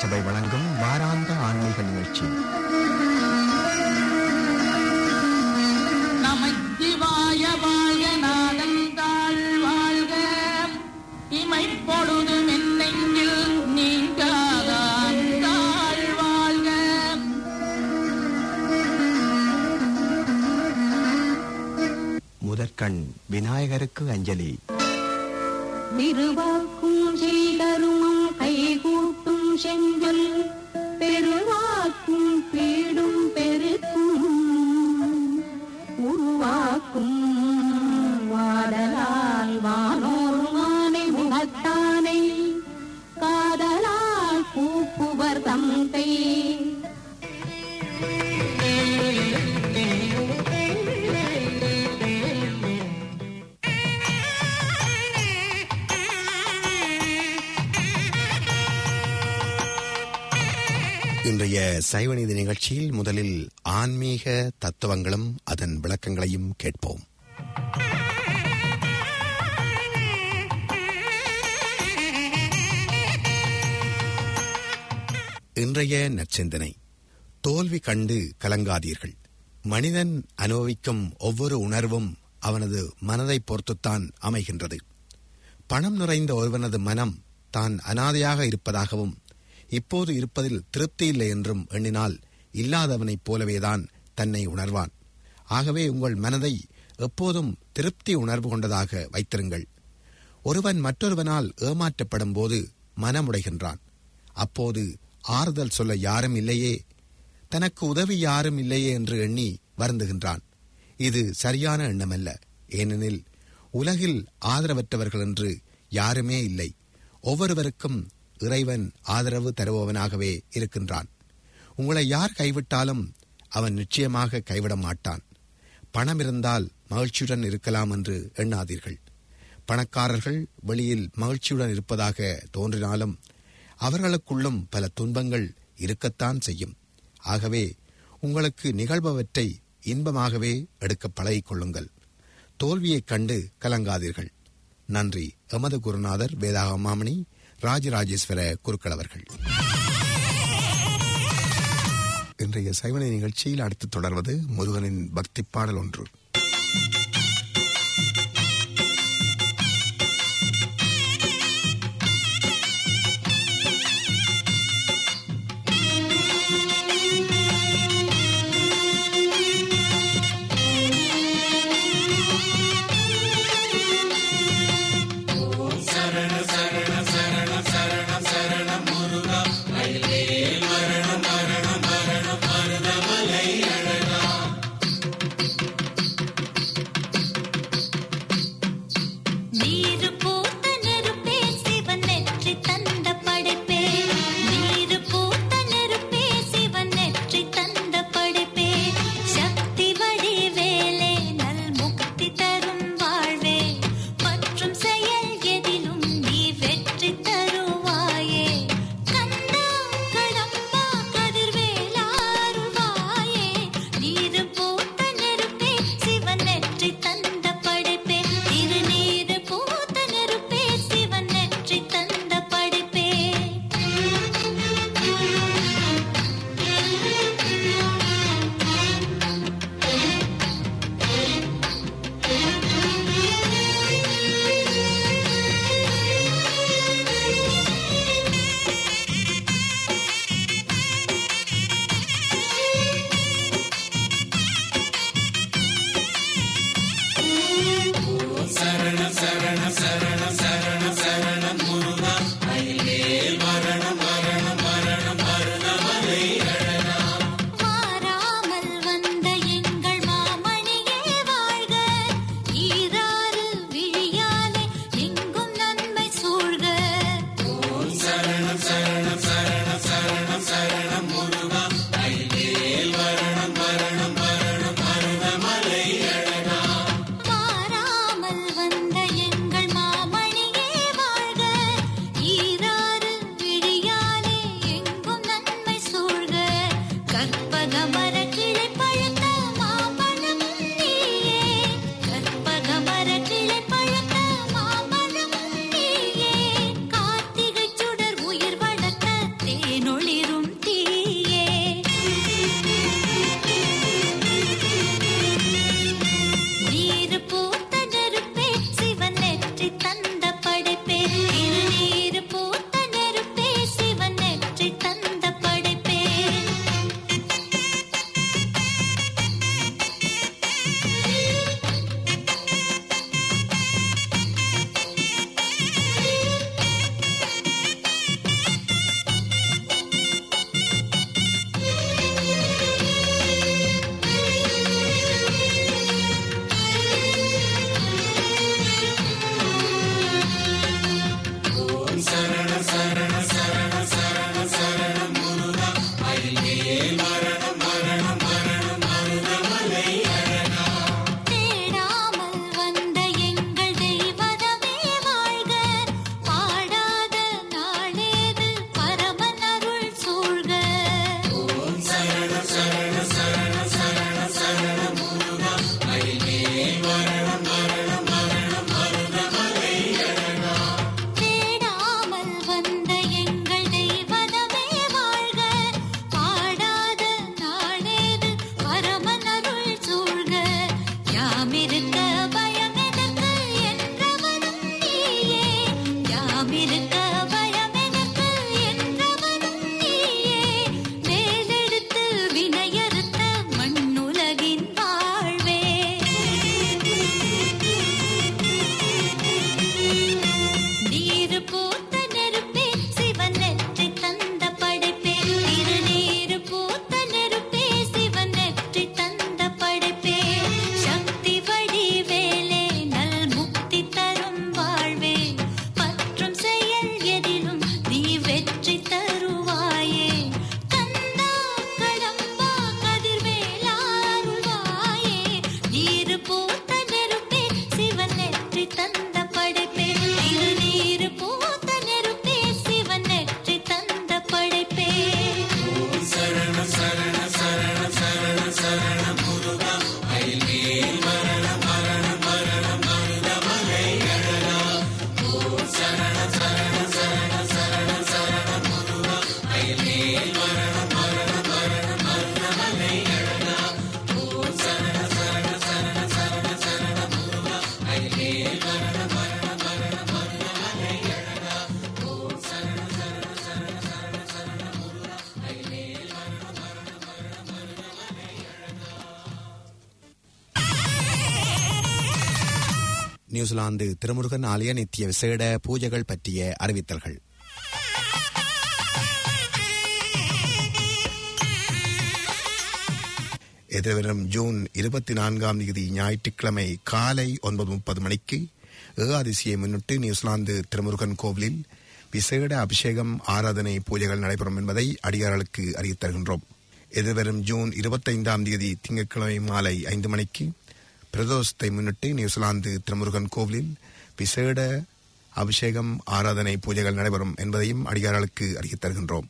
சபை வழங்கும் வாராந்த ஆன்மீக நிகழ்ச்சி நமச்சிவாய வாழ்க நாதந்தாள் வாழ்க இமைப்பொழுது மென்னெங்கில் நீங்காதான் தாழ் வாழ்க முதற்கண் விநாயகருக்கு அஞ்சலி திருவாக்கும் செய்தருமம் கைகூட்டும் செஞ்சொல் பெருவாக்கும் பீடும் பெருக்கும் உருவாக்கும் வாடலால் வானோருமானை முகத்தானை காதலால் கூப்புவர் தந்தை இன்றைய சைவநீதி நிகழ்ச்சியில் முதலில் ஆன்மீக தத்துவங்களும் அதன் விளக்கங்களையும் கேட்போம் இன்றைய நற்சிந்தனை தோல்வி கண்டு கலங்காதீர்கள் மனிதன் அனுபவிக்கும் ஒவ்வொரு உணர்வும் அவனது மனதை பொறுத்துத்தான் அமைகின்றது பணம் நிறைந்த ஒருவனது மனம் தான் அனாதையாக இருப்பதாகவும் இப்போது இருப்பதில் திருப்தி இல்லை என்றும் எண்ணினால் இல்லாதவனைப் போலவேதான் தன்னை உணர்வான் ஆகவே உங்கள் மனதை எப்போதும் திருப்தி உணர்வு கொண்டதாக வைத்திருங்கள் ஒருவன் மற்றொருவனால் ஏமாற்றப்படும் போது மனமுடைகின்றான் அப்போது ஆறுதல் சொல்ல யாரும் இல்லையே தனக்கு உதவி யாரும் இல்லையே என்று எண்ணி வருந்துகின்றான் இது சரியான எண்ணமல்ல ஏனெனில் உலகில் ஆதரவற்றவர்கள் என்று யாருமே இல்லை ஒவ்வொருவருக்கும் இறைவன் ஆதரவு தருபவனாகவே இருக்கின்றான் உங்களை யார் கைவிட்டாலும் அவன் நிச்சயமாக கைவிட மாட்டான் பணம் இருந்தால் மகிழ்ச்சியுடன் இருக்கலாம் என்று எண்ணாதீர்கள் பணக்காரர்கள் வெளியில் மகிழ்ச்சியுடன் இருப்பதாக தோன்றினாலும் அவர்களுக்குள்ளும் பல துன்பங்கள் இருக்கத்தான் செய்யும் ஆகவே உங்களுக்கு நிகழ்பவற்றை இன்பமாகவே எடுக்க பழகிக் கொள்ளுங்கள் தோல்வியைக் கண்டு கலங்காதீர்கள் நன்றி எமது குருநாதர் வேதாகமாமணி ராஜராஜேஸ்வர குருக்கள் அவர்கள் இன்றைய சைவனை நிகழ்ச்சியில் அடுத்து தொடர்வது முருகனின் பக்தி பாடல் ஒன்று நீரு பூத்த நெருப்பே சிவன் நெற்றி தந்த படைப்பே நீரு பூத்த நெருப்பே சிவன் நெற்றி தந்த படைப்பே சக்தி வடிவேலே நல் முக்தி தரும் வாழ்வே மற்றும் செயல் எதிலும் நீ வெற்றி தருவாயே கந்தா கடம்பா கதிர்வேலாருவாயே நீரு பூத்த நெருப்பே சிவன் நெற்றி தந்த படைப்பே திருநீரு பூத்த நெருப்பே சிவன் நெற்றி தந்த படைப்பே மாறாமல் வந்த எங்கள் மாமணியே வாழ்க ஈராறு விழியாலே எங்கும் நன்மை சூழ்க மாறாமல் வந்த எங்கள் மாமணியே நியூசிலாந்து திருமுருகன் ஆலய நித்திய விசேட பூஜைகள் பற்றிய அறிவித்தல்கள் எதிர்வரும் ஜூன் இருபத்தி நான்காம் தேதி ஞாயிற்றுக்கிழமை காலை ஒன்பது முப்பது மணிக்கு ஏகாதசியை முன்னிட்டு நியூசிலாந்து திருமுருகன் கோவிலில் விசேட அபிஷேகம் ஆராதனை பூஜைகள் நடைபெறும் என்பதை அடியார்களுக்கு அறிவித் தருகின்றோம் எதிர்வரும் ஜூன் இருபத்தைந்தாம் தேதி திங்கட்கிழமை மாலை ஐந்து மணிக்கு பிரதோஷத்தை முன்னிட்டு நியூசிலாந்து திருமுருகன் கோவிலில் விசேட அபிஷேகம் ஆராதனை பூஜைகள் நடைபெறும் என்பதையும் அடியார்களுக்கு அறிவித் தருகின்றோம்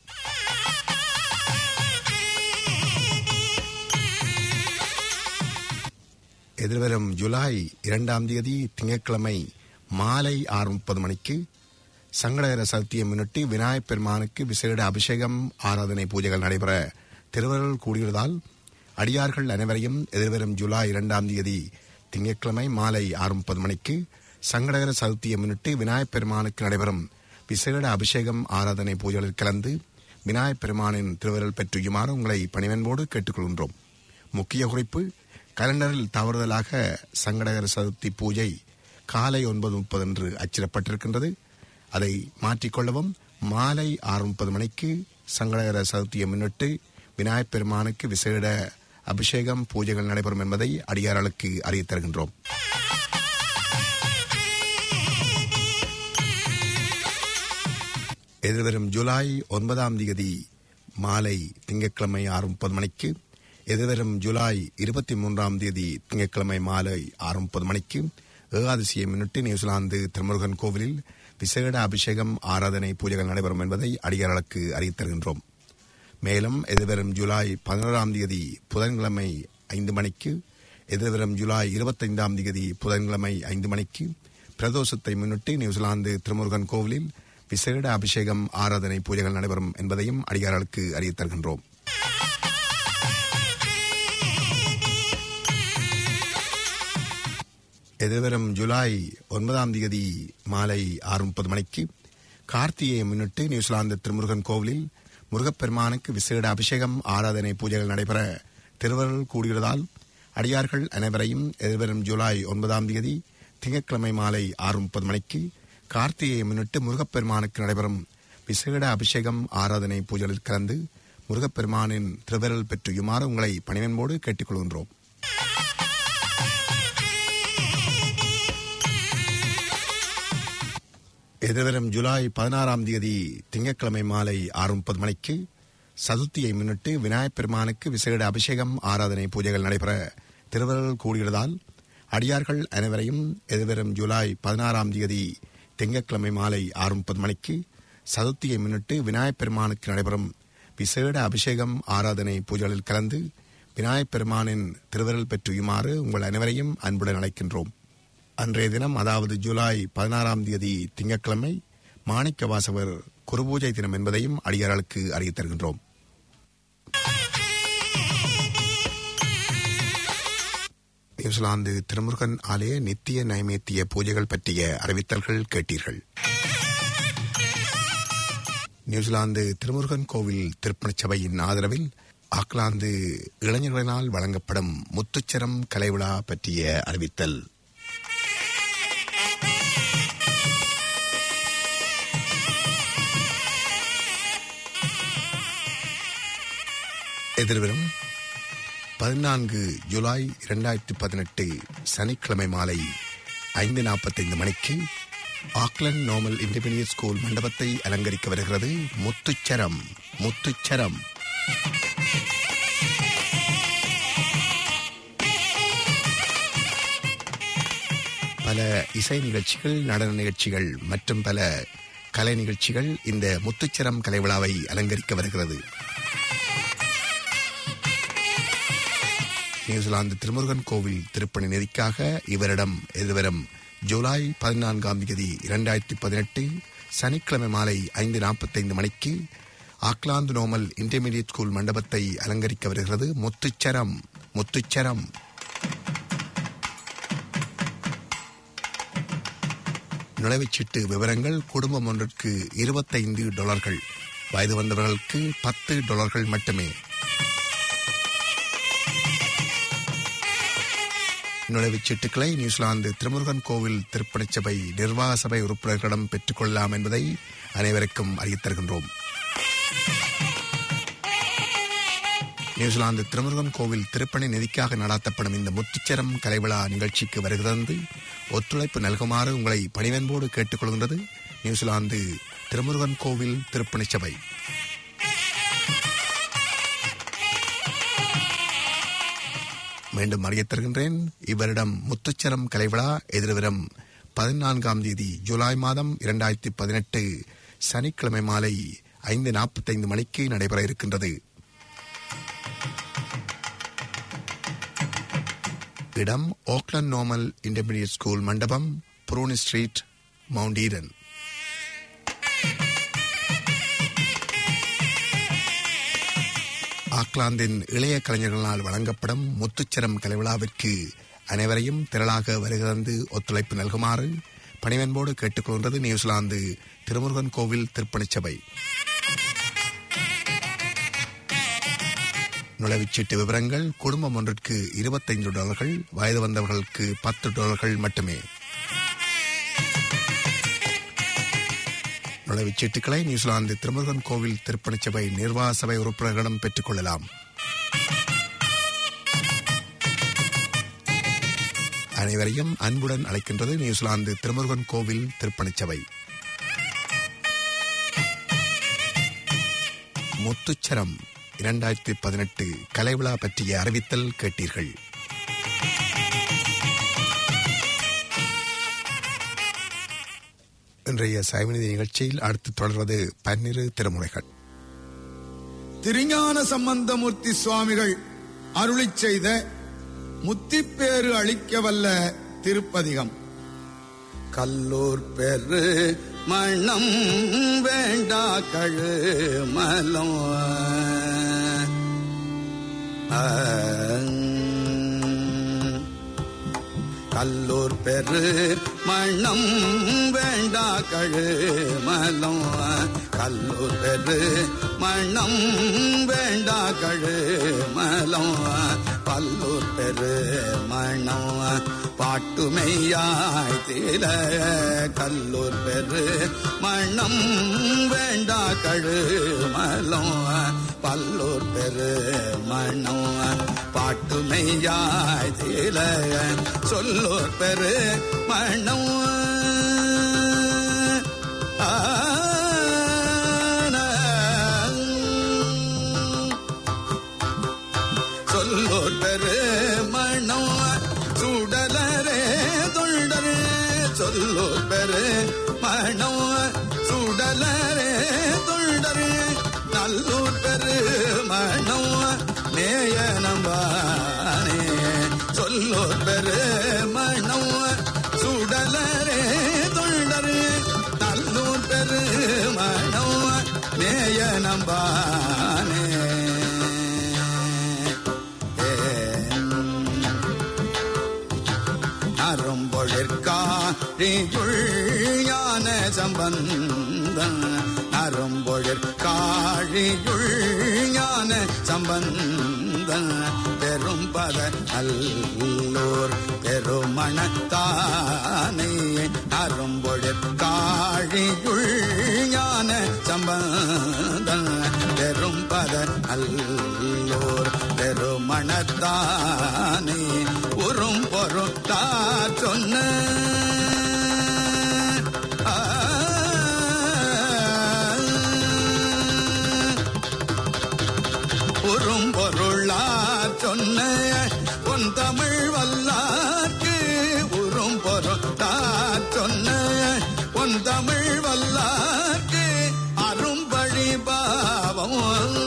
எதிர்வரும் ஜூலை இரண்டாம் தேதி திங்கட்கிழமை மாலை ஆறு முப்பது மணிக்கு சங்கடகர சதுர்த்தியை முன்னிட்டு விநாயகப் பெருமானுக்கு விசேட அபிஷேகம் ஆராதனை பூஜைகள் நடைபெற திருவருள் கூடியுள்ளதால் அடியார்கள் அனைவரையும் எதிர்வரும் ஜூலை இரண்டாம் தேதி திங்கட்கிழமை மாலை ஆறு முப்பது மணிக்கு சங்கடகர சதுர்த்தியை முன்னிட்டு விநாயகப் பெருமானுக்கு நடைபெறும் விசேட அபிஷேகம் ஆராதனை பூஜைகளில் கலந்து விநாயகப் பெருமானின் திருவருள் பெற்றுயுமாறு உங்களை பணிவன்போடு கேட்டுக்கொள்கின்றோம் முக்கிய குறிப்பு கலண்டரில் தவறுதலாக சங்கடகர சதுர்த்தி பூஜை காலை ஒன்பது முப்பது என்று அச்சிடப்பட்டிருக்கின்றது அதை மாற்றிக்கொள்ளவும் மாலை ஆறு முப்பது மணிக்கு சங்கடகர சதுர்த்தியை முன்னிட்டு விநாயகப் பெருமானுக்கு விசேட அபிஷேகம் பூஜைகள் நடைபெறும் என்பதை அடியார்களுக்கு அறிவித் தருகின்றோம் எதிர்வரும் ஜூலை ஒன்பதாம் தேதி மாலை திங்கட்கிழமை ஆறு முப்பது மணிக்கு எதிர்வரும் ஜூலை இருபத்தி மூன்றாம் தேதி திங்கட்கிழமை மாலை ஆறு முப்பது மணிக்கு ஏகாதசியை முன்னிட்டு நியூசிலாந்து திருமுருகன் கோவிலில் விசேட அபிஷேகம் ஆராதனை பூஜைகள் நடைபெறும் என்பதை அடியார்களுக்கு அறிவித் தருகின்றோம் மேலும் எதிர்வரும் ஜூலை பதினோராம் தேதி புதன்கிழமை ஐந்து மணிக்கு எதிர்வரும் ஜூலை இருபத்தைந்தாம் தேதி புதன்கிழமை ஐந்து மணிக்கு பிரதோஷத்தை முன்னிட்டு நியூசிலாந்து திருமுருகன் கோவிலில் விசேட அபிஷேகம் ஆராதனை பூஜைகள் நடைபெறும் என்பதையும் அடியார்களுக்கு அறிவித் தருகின்றோம் எதிர்வரும் ஜூலை ஒன்பதாம் தேதி மாலை ஆறு முப்பது மணிக்கு கார்த்திகையை முன்னிட்டு நியூசிலாந்து திருமுருகன் கோவிலில் முருகப்பெருமானுக்கு விசேட அபிஷேகம் ஆராதனை பூஜைகள் நடைபெற திருவருள் கூடியுள்ளதால் அடியார்கள் அனைவரையும் எதிர்வரும் ஜூலை ஒன்பதாம் தேதி திங்கட்கிழமை மாலை ஆறு முப்பது மணிக்கு கார்த்திகையை முன்னிட்டு முருகப்பெருமானுக்கு நடைபெறும் விசேட அபிஷேகம் ஆராதனை பூஜைகளில் கலந்து முருகப்பெருமானின் திருவருள் பெற்றுயுமாறு உங்களை பணிவன்போடு கேட்டுக்கொள்கின்றோம் எதிர்வரும் ஜூலை பதினாறாம் தேதி திங்கட்கிழமை மாலை ஆறு முப்பது மணிக்கு சதுர்த்தியை முன்னிட்டு விநாயகப் பெருமானுக்கு விசேட அபிஷேகம் ஆராதனை பூஜைகள் நடைபெற திருவருள் கூடியுள்ளதால் அடியார்கள் அனைவரையும் எதிர்வரும் ஜூலை பதினாறாம் தேதி திங்கட்கிழமை மாலை ஆறு முப்பது மணிக்கு சதுர்த்தியை முன்னிட்டு விநாயகப் பெருமானுக்கு நடைபெறும் விசேட அபிஷேகம் ஆராதனை பூஜைகளில் கலந்து விநாயகப் பெருமானின் திருவருள் பெற்றுயுமாறு உங்கள் அனைவரையும் அன்புடன் அழைக்கின்றோம் அன்றைய தினம் அதாவது ஜூலை பதினாறாம் தேதி திங்கட்கிழமை மாணிக்க வாசவர் குருபூஜை தினம் என்பதையும் அடியார்களுக்கு அறிவித் தருகின்றோம் நியூசிலாந்து திருமுருகன் ஆலய நித்திய நைவேத்திய பூஜைகள் பற்றிய அறிவித்தல்கள் கேட்டீர்கள் நியூசிலாந்து திருமுருகன் கோவில் திருப்பணிச் சபையின் ஆதரவில் ஆக்லாந்து இளைஞர்களினால் வழங்கப்படும் முத்துச்சரம் கலை விழா பற்றிய அறிவித்தல் எதிர்வரும் பதினான்கு ஜூலை இரண்டாயிரத்தி பதினெட்டு சனிக்கிழமை மாலை ஐந்து நாற்பத்தைந்து மணிக்கு ஆக்லண்ட் நார்மல் இண்டிபெண்டியன்ட் ஸ்கூல் மண்டபத்தை அலங்கரிக்க வருகிறது முத்துச்சரம் முத்துச்சரம் பல இசை நிகழ்ச்சிகள் நடன நிகழ்ச்சிகள் மற்றும் பல கலை நிகழ்ச்சிகள் இந்த முத்துச்சரம் கலை விழாவை அலங்கரிக்க வருகிறது நியூசிலாந்து திருமுருகன் கோவில் திருப்பணி நெறிக்காக இவரிடம் எதிர்வரும் ஜூலை பதினான்காம் தேதி இரண்டாயிரத்தி பதினெட்டு சனிக்கிழமை மாலை ஐந்து நாற்பத்தைந்து மணிக்கு ஆக்லாந்து நோமல் இன்டர்மீடியட் ஸ்கூல் மண்டபத்தை அலங்கரிக்க வருகிறது முத்துச்சரம் முத்துச்சரம் நுழைவுச்சீட்டு விவரங்கள் குடும்பம் ஒன்றிற்கு இருபத்தைந்து டாலர்கள் வயது வந்தவர்களுக்கு பத்து டாலர்கள் மட்டுமே நுழைவுச் சீட்டுக்களை நியூசிலாந்து திருமுருகன் கோவில் திருப்பணிச் சபை நிர்வாக சபை உறுப்பினர்களிடம் பெற்றுக்கொள்ளலாம் என்பதை அனைவருக்கும் அறிவித் தருகின்றோம் நியூசிலாந்து திருமுருகன் கோவில் திருப்பணி நிதிக்காக நடாத்தப்படும் இந்த முத்துச்சரம் கலைவிழா நிகழ்ச்சிக்கு வருகிறது ஒத்துழைப்பு நல்குமாறு உங்களை பணிவன்போடு கேட்டுக்கொள்கின்றது நியூசிலாந்து திருமுருகன் கோவில் திருப்பணிச் சபை மீண்டும் அறியத் தருகின்றேன் இவரிடம் முத்துச்சரம் கலைவிழா எதிர்வரும் பதினான்காம் தேதி ஜூலை மாதம் இரண்டாயிரத்தி பதினெட்டு சனிக்கிழமை மாலை ஐந்து நாற்பத்தைந்து மணிக்கு நடைபெற இருக்கின்றது இடம் ஓக்லண்ட் நோமல் இன்டர்மீடியட் ஸ்கூல் மண்டபம் புரோனி ஸ்ட்ரீட் மவுண்ட் ஈடன் ஆக்லாந்தின் இளைய கலைஞர்களால் வழங்கப்படும் முத்துச்சரம் கலைவிழாவிற்கு அனைவரையும் திரளாக வருகிறது ஒத்துழைப்பு நல்குமாறு பணிவன்போடு கேட்டுக்கொள்கின்றது நியூசிலாந்து திருமுருகன் கோவில் திருப்பணிச் சபை நுழைவுச்சீட்டு விவரங்கள் குடும்பம் ஒன்றிற்கு இருபத்தைந்து டாலர்கள் வயது வந்தவர்களுக்கு பத்து டாலர்கள் மட்டுமே நுழைவுச்சீட்டுகளை நியூசிலாந்து திருமுருகன் கோவில் திருப்பணிச் சபை நிர்வாக சபை உறுப்பினர்களிடம் பெற்றுக் கொள்ளலாம் அனைவரையும் அன்புடன் அழைக்கின்றது நியூசிலாந்து திருமுருகன் கோவில் திருப்பணிச் சபை முத்துச்சரம் இரண்டாயிரத்தி பதினெட்டு கலைவிழா பற்றிய அறிவித்தல் கேட்டீர்கள் இன்றைய சைவநிதி நிகழ்ச்சியில் அடுத்து தொடர்வது பன்னிரு திருமுறைகள் திருஞான சம்பந்தமூர்த்தி சுவாமிகள் அருளிச் செய்த முத்திப்பேறு அளிக்க வல்ல திருப்பதிகம் கல்லூர் பெரு மணம் வேண்டா கழு மலம் கல்லூர் பெரு மணம் வேண்டா கழு மலம் கல்லூர் பெரு மணம் வேண்டா கழு மலம் பல்லூர் பெரு மணம் பாட்டுமையாய் தீர கல்லூர் பெரு மணம் வேண்டா கழு மலம் பல்லூர் பெரு மணம் பாட்டுமையாய் தீர சொல்லோர் பெரு மணம் சொல்லோர் பெரு மணம் சுடலரே தொண்டர் சொல்லோர் பெரு மணம் சுடலரே தொண்டர் நல்லூர் பெரு மணம் நேய நம்பானே சொல்லோர் பெரு மணம் சுடலரே தொண்டர் நல்லூர் பெரு மணம் நேய நம்பானே அரும்பொழிற்காழியுள் ஞான சம்பந்தன் அரும்பொழிற்காழியுள் ஞான சம்பந்தன் பெரும் பத அல்லோர் பெருமணத்தானே அரும்பொழிற்காழியுள் ஞான சம்பந்தன் பெரும் பத அல்லோர் பெருமணத்தானே உறும் பொருட்டா சொன்ன ஆ, உறும் பொருளா சொன்ன உன் தமிழ் வல்லார்க்கு உறும் பொருளா சொன்ன உன் தமிழ் வல்லார்க்கு அரும்பழி பாவம்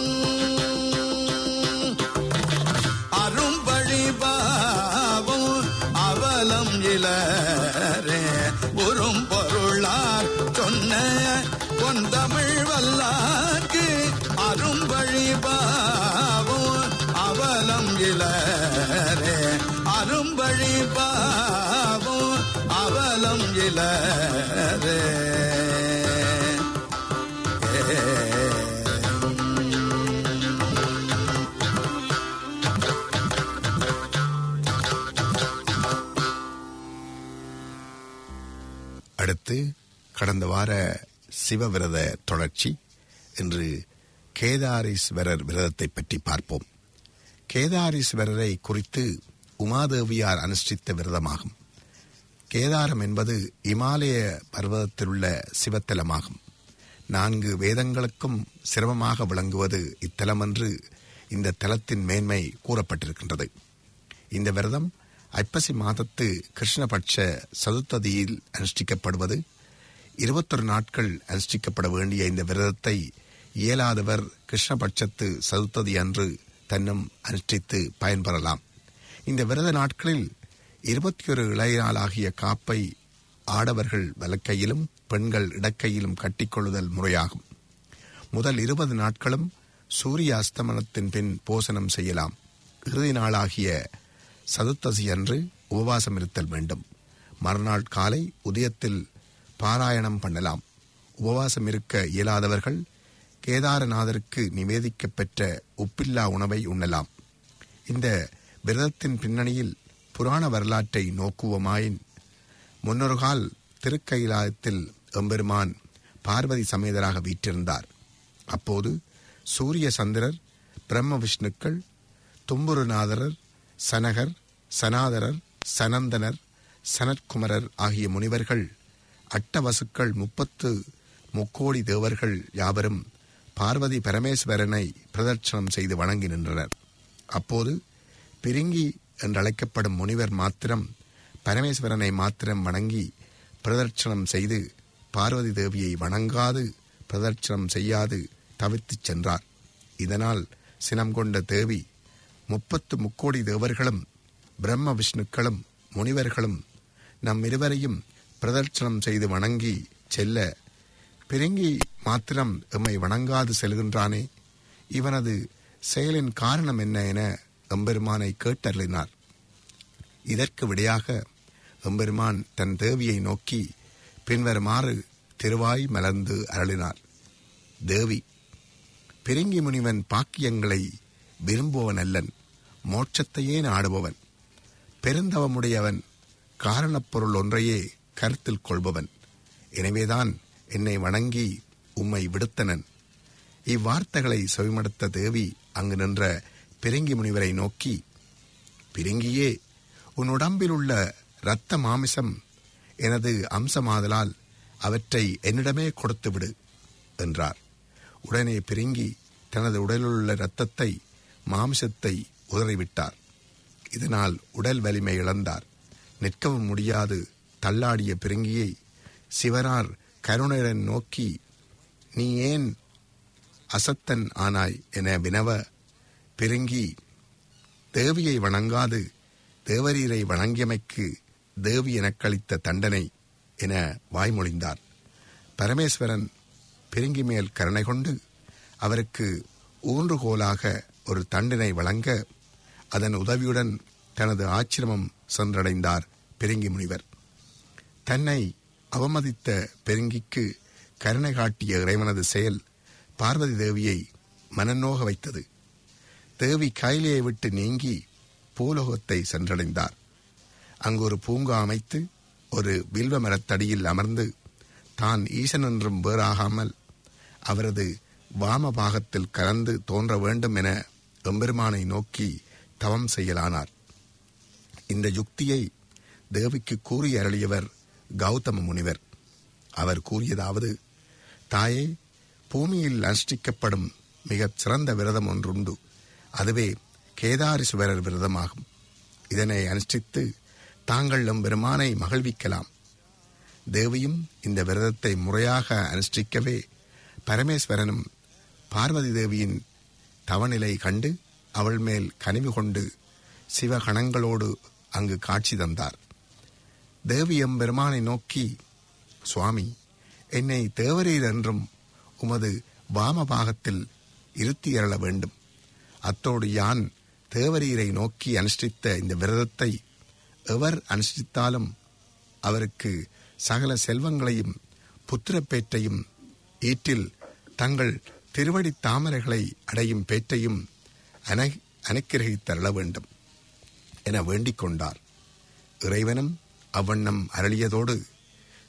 அரும்பழி பாவம் அவலம் இளரே உறும் பொருளார் சொன்ன பொன் தமிழ் வல்லார்க்கு அரும்பழி பாவம் அவலம் இளரே அரும்பழி பாவம் அவலம் இளரே அடுத்து கடந்த வார சிவவிரத தொடர்ச்சி இன்று கேதாரீஸ்வரர் விரதத்தை பற்றி பார்ப்போம் கேதாரீஸ்வரரை குறித்து உமாதேவியார் அனுஷ்டித்த விரதமாகும் கேதாரம் என்பது இமாலய பர்வதத்திலுள்ள சிவத்தலமாகும் நான்கு வேதங்களுக்கும் சிரமமாக விளங்குவது இத்தலமென்று இந்த தலத்தின் மேன்மை கூறப்பட்டிருக்கின்றது இந்த விரதம் ஐப்பசி மாதத்து கிருஷ்ணபட்ச சதுர்த்ததியில் அனுஷ்டிக்கப்படுவது இருபத்தொரு நாட்கள் அனுஷ்டிக்கப்பட வேண்டிய இந்த விரதத்தை இயலாதவர் கிருஷ்ணபட்சத்து சதுர்த்ததி அன்று தன்னும் அனுஷ்டித்து பயன்பெறலாம் இந்த விரத நாட்களில் இருபத்தி ஒரு இளையாளாகிய காப்பை ஆடவர்கள் வலக்கையிலும் பெண்கள் இடக்கையிலும் கட்டிக்கொள்ளுதல் முறையாகும் முதல் இருபது நாட்களும் சூரிய அஸ்தமனத்தின் பின் போசனம் செய்யலாம் இறுதி நாளாகிய சதுர்த்தசி அன்று உபவாசம் இருத்தல் வேண்டும் மறுநாள் காலை உதயத்தில் பாராயணம் பண்ணலாம் உபவாசம் இருக்க இயலாதவர்கள் கேதாரநாதருக்கு நிவேதிக்கப்பெற்ற உப்பில்லா உணவை உண்ணலாம் இந்த விரதத்தின் பின்னணியில் புராண வரலாற்றை நோக்குவோமாயின் முன்னொருகால் திருக்கைலாயத்தில் எம்பெருமான் பார்வதி சமேதராக வீற்றிருந்தார் அப்போது சூரிய சந்திரர் பிரம்ம விஷ்ணுக்கள் தும்புருநாதரர் சனகர் சனாதரர் சனந்தனர் சனத்குமரர் ஆகிய முனிவர்கள் அட்டவசுக்கள் முப்பத்து முக்கோடி தேவர்கள் யாவரும் பார்வதி பரமேஸ்வரனை பிரதட்சணம் செய்து வணங்கி நின்றனர் அப்போது பிரிங்கி என்றழைக்கப்படும் முனிவர் மாத்திரம் பரமேஸ்வரனை மாத்திரம் வணங்கி பிரதட்சணம் செய்து பார்வதி தேவியை வணங்காது பிரதட்சணம் செய்யாது தவிர்த்துச் சென்றார் இதனால் சினம் கொண்ட தேவி முப்பத்து முக்கோடி தேவர்களும் பிரம்ம விஷ்ணுக்களும் முனிவர்களும் நம் இருவரையும் பிரதட்சணம் செய்து வணங்கி செல்ல பிரிங்கி மாத்திரம் எம்மை வணங்காது செல்கின்றானே இவனது செயலின் காரணம் என்ன என எம்பெருமானை கேட்டருளினார் இதற்கு விடையாக எம்பெருமான் தன் தேவியை நோக்கி பின்வருமாறு திருவாய் மலர்ந்து அருளினார் தேவி பிரிங்கி முனிவன் பாக்கியங்களை விரும்புவன் அல்லன் மோட்சத்தையே நாடுபவன் பெருந்தவமுடையவன் காரணப்பொருள் ஒன்றையே கருத்தில் கொள்பவன் எனவேதான் என்னை வணங்கி உம்மை விடுத்தனன் இவ்வார்த்தைகளை செவிமடுத்த தேவி அங்கு நின்ற பிரிங்கி முனிவரை நோக்கி பிரிங்கியே உன் உடம்பில் உள்ள இரத்த மாமிசம் எனது அம்சமாதலால் அவற்றை என்னிடமே கொடுத்து விடு என்றார் உடனே பிரிங்கி தனது உடலிலுள்ள இரத்தத்தை மாமிசத்தை உதறிவிட்டார் இதனால் உடல் வலிமை இழந்தார் நிற்கவும் முடியாது தள்ளாடிய பிரிங்கியை சிவனார் கருணையுடன் நோக்கி நீ ஏன் அசத்தன் ஆனாய் என வினவ பிரிங்கி தேவியை வணங்காது தேவரீரை வணங்கியமைக்கு தேவி எனக்களித்த தண்டனை என வாய்மொழிந்தார் பரமேஸ்வரன் பிரிங்கி மேல் கருணை கொண்டு அவருக்கு ஊன்றுகோலாக ஒரு தண்டினை வழங்க அதன் உதவியுடன் தனது ஆச்சிரமம் சென்றடைந்தார் பெருங்கி முனிவர் தன்னை அவமதித்த பெருங்கிக்கு கருணை காட்டிய இறைவனது செயல் பார்வதி தேவியை மனநோக வைத்தது தேவி கைலியை விட்டு நீங்கி பூலோகத்தை சென்றடைந்தார் அங்கு ஒரு பூங்கா அமைத்து ஒரு வில்வ மரத்தடியில் அமர்ந்து தான் ஈசன் என்றும் வேறாகாமல் அவரது வாம பாகத்தில் கலந்து தோன்ற வேண்டும் என எம்பெருமானை நோக்கி தவம் செய்யலானார் இந்த யுக்தியை தேவிக்கு கூறி அருளியவர் கௌதம முனிவர் அவர் கூறியதாவது தாயே பூமியில் அனுஷ்டிக்கப்படும் மிகச் சிறந்த விரதம் ஒன்றுண்டு அதுவே கேதாரிசுவரர் விரதமாகும் இதனை அனுஷ்டித்து தாங்கள் எம்பெருமானை மகிழ்விக்கலாம் தேவியும் இந்த விரதத்தை முறையாக அனுஷ்டிக்கவே பரமேஸ்வரனும் பார்வதி தேவியின் தவநிலை கண்டு அவள் மேல் கனிவு கொண்டு சிவகணங்களோடு அங்கு காட்சி தந்தார் தேவி எம்பெருமானை நோக்கி சுவாமி என்னை தேவரீர் என்றும் உமது வாமபாகத்தில் இருத்தி அருள வேண்டும் அத்தோடு யான் தேவரீரை நோக்கி அனுஷ்டித்த இந்த விரதத்தை எவர் அனுஷ்டித்தாலும் அவருக்கு சகல செல்வங்களையும் புத்திரப்பேற்றையும் ஈற்றில் தங்கள் திருவடி தாமரைகளை அடையும் பேற்றையும் அனை அனுக்கிரகித்தருள வேண்டும் என வேண்டிக் கொண்டார் இறைவனும் அவ்வண்ணம் அருளியதோடு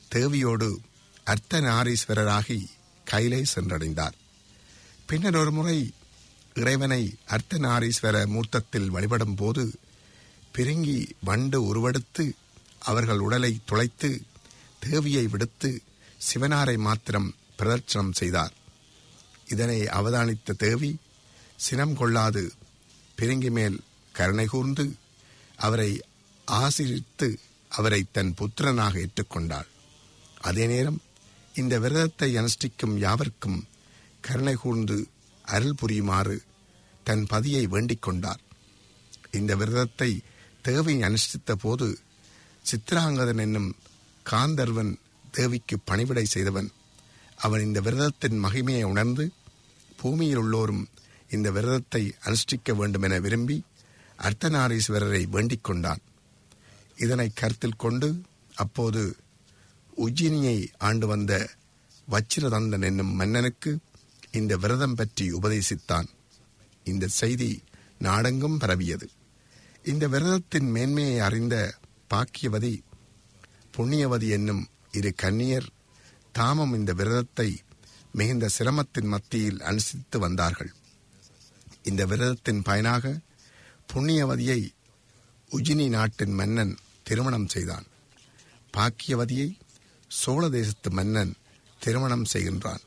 தேவியோடு அர்த்தநாரீஸ்வரராகி கைலை சென்றடைந்தார் பின்னர் ஒரு முறை இறைவனை அர்த்தநாரீஸ்வர மூர்த்தத்தில் வழிபடும் போது பிரிங்கி வண்டு உருவெடுத்து அவர்கள் உடலை துளைத்து தேவியை விடுத்து சிவனாரை மாத்திரம் பிரதட்சணம் செய்தார் இதனை அவதானித்த தேவி சினம் கொள்ளாது பிரிங்கி மேல் கருணை கூர்ந்து அவரை ஆசிரித்து அவரை தன் புத்திரனாக ஏற்றுக்கொண்டாள் அதே நேரம் இந்த விரதத்தை அனுஷ்டிக்கும் யாவர்க்கும் கருணை கூர்ந்து அருள் புரியுமாறு தன் பதியை வேண்டிக் கொண்டார் இந்த விரதத்தை தேவி அனுஷ்டித்த போது சித்திராங்கதன் என்னும் காந்தர்வன் தேவிக்கு பணிவிடை செய்தவன் அவன் இந்த விரதத்தின் மகிமையை உணர்ந்து பூமியில் உள்ளோரும் இந்த விரதத்தை அனுஷ்டிக்க வேண்டும் என விரும்பி அர்த்தநாரீஸ்வரரை வேண்டிக் கொண்டான் இதனை கருத்தில் கொண்டு அப்போது உஜ்ஜினியை ஆண்டு வந்த வச்சிரதந்தன் என்னும் மன்னனுக்கு இந்த விரதம் பற்றி உபதேசித்தான் இந்த செய்தி நாடெங்கும் பரவியது இந்த விரதத்தின் மேன்மையை அறிந்த பாக்கியவதி புண்ணியவதி என்னும் இரு கன்னியர் தாமும் இந்த விரதத்தை மிகுந்த சிரமத்தின் மத்தியில் அனுசரித்து வந்தார்கள் இந்த விரதத்தின் பயனாக புண்ணியவதியை உஜினி நாட்டின் மன்னன் திருமணம் செய்தான் பாக்கியவதியை சோழ தேசத்து மன்னன் திருமணம் செய்கின்றான்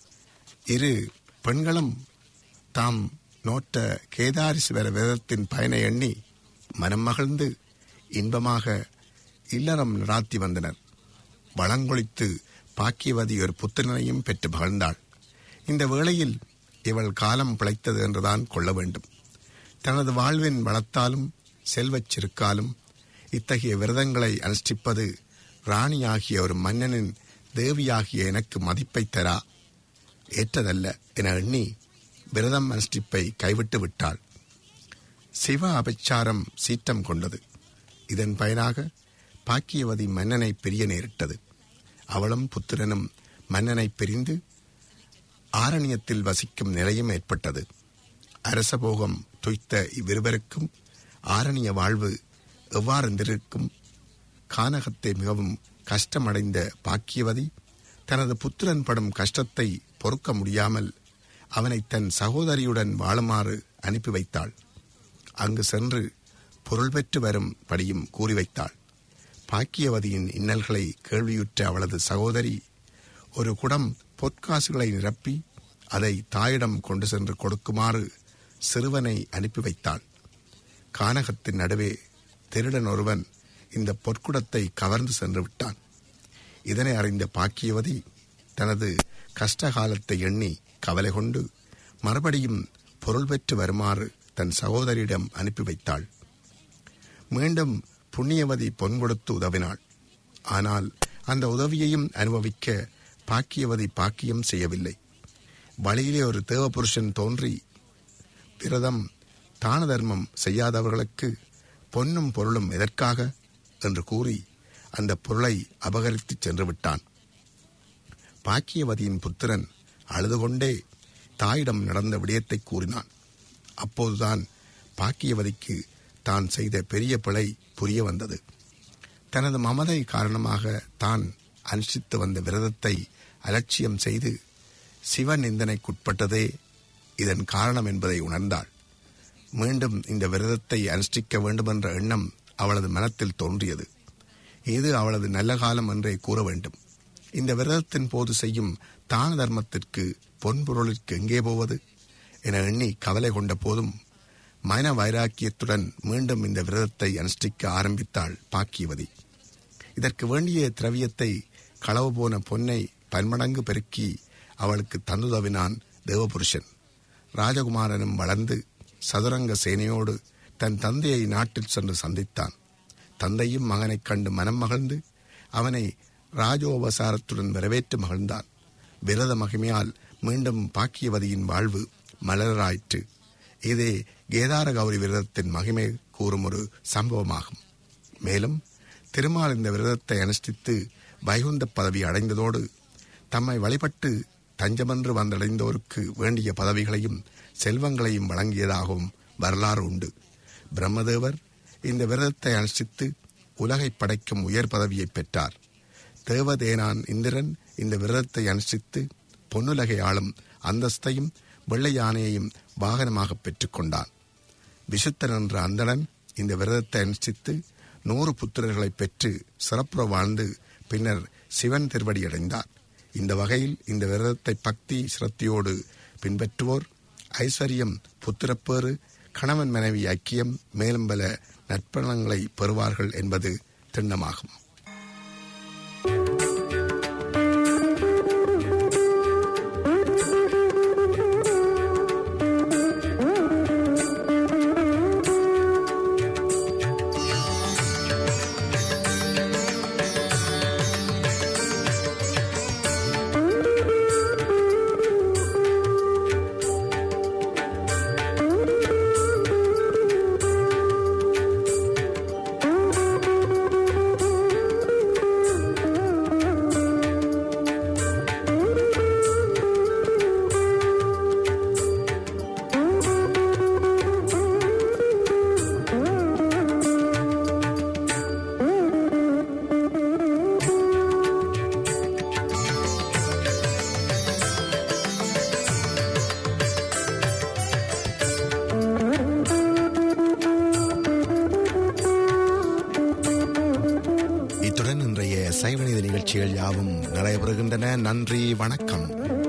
இரு பெண்களும் தாம் நோட்ட கேதாரீஸ்வர விரதத்தின் பயனை எண்ணி மனம் மகிழ்ந்து இன்பமாக இல்லறம் நடாத்தி வந்தனர் வளங்கொழித்து பாக்கியவதி ஒரு புத்திரனையும் பெற்று மகிழ்ந்தாள் இந்த வேளையில் இவள் காலம் பிழைத்தது என்றுதான் கொள்ள வேண்டும் தனது வாழ்வின் வளத்தாலும் செல்வச் செருக்காலும் இத்தகைய விரதங்களை அனுஷ்டிப்பது ராணியாகிய ஒரு மன்னனின் தேவியாகிய எனக்கு மதிப்பை தரா ஏற்றதல்ல என எண்ணி விரதம் அனுஷ்டிப்பை கைவிட்டு விட்டாள் சிவ அபச்சாரம் சீற்றம் கொண்டது இதன் பயனாக பாக்கியவதி மன்னனை பிரிய நேரிட்டது அவளும் புத்திரனும் மன்னனை பிரிந்து ஆரண்யத்தில் வசிக்கும் நிலையும் ஏற்பட்டது அரசபோகம் துய்த்த இவ்விருவருக்கும் ஆரணிய வாழ்வு எவ்வாறென்றிருக்கும் கானகத்தை மிகவும் கஷ்டமடைந்த பாக்கியவதி தனது புத்திரன் படும் கஷ்டத்தை பொறுக்க முடியாமல் அவனை தன் சகோதரியுடன் வாழுமாறு அனுப்பி வைத்தாள் அங்கு சென்று பொருள் பெற்று வரும் படியும் கூறி வைத்தாள் பாக்கியவதியின் இன்னல்களை கேள்வியுற்ற அவளது சகோதரி ஒரு குடம் பொற்காசுகளை நிரப்பி அதை தாயிடம் கொண்டு சென்று கொடுக்குமாறு சிறுவனை அனுப்பி வைத்தாள் கானகத்தின் நடுவே திருடன் ஒருவன் இந்த பொற்குடத்தை கவர்ந்து சென்று விட்டான் இதனை அறிந்த பாக்கியவதி தனது கஷ்டகாலத்தை எண்ணி கவலை கொண்டு மறுபடியும் பொருள் பெற்று வருமாறு தன் சகோதரியிடம் அனுப்பி வைத்தாள் மீண்டும் புண்ணியவதி பொன் கொடுத்து உதவினாள் ஆனால் அந்த உதவியையும் அனுபவிக்க பாக்கியவதி பாக்கியம் செய்யவில்லை வழியிலே ஒரு தேவபுருஷன் தோன்றி விரதம் தான தர்மம் செய்யாதவர்களுக்கு பொன்னும் பொருளும் எதற்காக என்று கூறி அந்த பொருளை அபகரித்து சென்று விட்டான் பாக்கியவதியின் புத்திரன் அழுது கொண்டே தாயிடம் நடந்த விடயத்தை கூறினான் அப்போதுதான் பாக்கியவதிக்கு தான் செய்த பெரிய பிழை புரிய வந்தது தனது மமதை காரணமாக தான் அனுஷ்டித்து வந்த விரதத்தை அலட்சியம் செய்து சிவ நிந்தனைக்குட்பட்டதே இதன் காரணம் என்பதை உணர்ந்தாள் மீண்டும் இந்த விரதத்தை அனுஷ்டிக்க வேண்டுமென்ற எண்ணம் அவளது மனத்தில் தோன்றியது இது அவளது நல்ல காலம் என்றே கூற வேண்டும் இந்த விரதத்தின் போது செய்யும் தான தர்மத்திற்கு பொன்பொருளிற்கு எங்கே போவது என எண்ணி கவலை கொண்ட போதும் மன வைராக்கியத்துடன் மீண்டும் இந்த விரதத்தை அனுஷ்டிக்க ஆரம்பித்தாள் பாக்கியவதி இதற்கு வேண்டிய திரவியத்தை களவு போன பொன்னை பன்மடங்கு பெருக்கி அவளுக்கு தந்துதவினான் தேவபுருஷன் ராஜகுமாரனும் வளர்ந்து சதுரங்க சேனையோடு தன் தந்தையை நாட்டில் சென்று சந்தித்தான் தந்தையும் மகனைக் கண்டு மனம் மகிழ்ந்து அவனை ராஜோபசாரத்துடன் வரவேற்று மகிழ்ந்தான் விரத மகிமையால் மீண்டும் பாக்கியவதியின் வாழ்வு மலராயிற்று இதே கேதார கௌரி விரதத்தின் மகிமை கூறும் ஒரு சம்பவமாகும் மேலும் திருமால் இந்த விரதத்தை அனுஷ்டித்து வைகுந்த பதவி அடைந்ததோடு தம்மை வழிபட்டு தஞ்சமென்று வந்தடைந்தோருக்கு வேண்டிய பதவிகளையும் செல்வங்களையும் வழங்கியதாகவும் வரலாறு உண்டு பிரம்மதேவர் இந்த விரதத்தை அனுஷ்டித்து உலகை படைக்கும் உயர் பதவியை பெற்றார் தேவதேனான் இந்திரன் இந்த விரதத்தை அனுஷ்டித்து பொன்னுலகை ஆளும் அந்தஸ்தையும் வெள்ளை யானையையும் வாகனமாக பெற்றுக்கொண்டான் விசுத்தன் என்ற அந்தணன் இந்த விரதத்தை அனுஷ்டித்து நூறு புத்திரர்களை பெற்று சிறப்புற வாழ்ந்து பின்னர் சிவன் திருவடியடைந்தார் இந்த வகையில் இந்த விரதத்தை பக்தி சிரத்தையோடு பின்பற்றுவோர் ஐஸ்வர்யம் புத்திரப்பேறு கணவன் மனைவி ஐக்கியம் மேலும் பல நற்பலன்களை பெறுவார்கள் என்பது திண்ணமாகும் இத்துடன் இன்றைய சைவநீதி நிகழ்ச்சிகள் யாவும் நிறைவு பெறுகின்றன நன்றி வணக்கம்